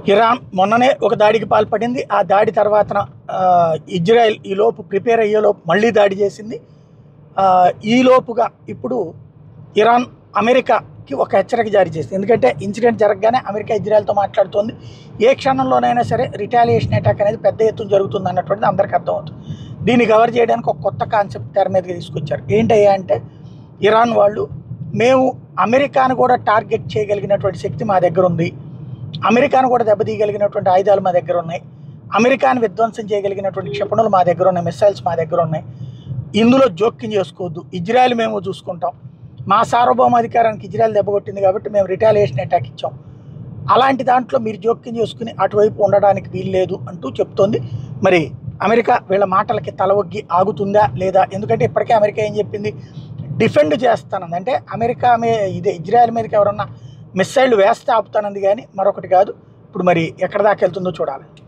Iran మొన్ననే ఒక దాడికి పాల్పడింది ఆ దాడి తర్వాత ఇజ్రాయెల్ ఈ లోపు ప్రిపేర్ అయ్యేలోపు మళ్ళీ దాడి చేసింది ఆ, ఈ లోపుగా ఇప్పుడు ఇరాన్ అమెరికాకి ఒక హెచ్చరిక జారీ చేసింది ఎందుకంటే ఇన్సిడెంట్ జరగగానే అమెరికా ఇజ్రాయెల్తో మాట్లాడుతోంది ఏ క్షణంలోనైనా సరే రిటాలియేషన్ అటాక్ అనేది పెద్ద ఎత్తున జరుగుతుంది అన్నటువంటిది అందరికీ అర్థమవుతుంది దీన్ని కవర్ చేయడానికి ఒక కొత్త కాన్సెప్ట్ తెర మీదకి తీసుకొచ్చారు ఏంటయ్యా అంటే ఇరాన్ వాళ్ళు మేము అమెరికాను కూడా టార్గెట్ చేయగలిగినటువంటి శక్తి మా దగ్గర ఉంది అమెరికాను కూడా దెబ్బతీయగలిగినటువంటి ఆయుధాలు మా దగ్గర ఉన్నాయి అమెరికాను విధ్వంసం చేయగలిగినటువంటి క్షిపణులు మా దగ్గర ఉన్నాయి మిసైల్స్ మా దగ్గర ఉన్నాయి ఇందులో జోక్యం చేసుకోవద్దు ఇజ్రాయెల్ మేము చూసుకుంటాం మా సార్వభౌమాధికారానికి ఇజ్రాయెల్ దెబ్బకొట్టింది కాబట్టి మేము రిటాలియేషన్ అటాక్ ఇచ్చాం అలాంటి దాంట్లో మీరు జోక్యం చేసుకుని అటువైపు ఉండడానికి వీలు లేదు అంటూ చెప్తోంది మరి అమెరికా వీళ్ళ మాటలకి తలవొగ్గి ఆగుతుందా లేదా ఎందుకంటే ఇప్పటికే అమెరికా ఏం చెప్పింది డిఫెండ్ చేస్తానంది అంటే అమెరికా మీ ఇదే ఇజ్రాయెల్ మీదకి ఎవరన్నా మిస్సైల్ వేస్తే ఆపుతానంది కానీ మరొకటి కాదు ఇప్పుడు మరి ఎక్కడ దాకా వెళ్తుందో చూడాలి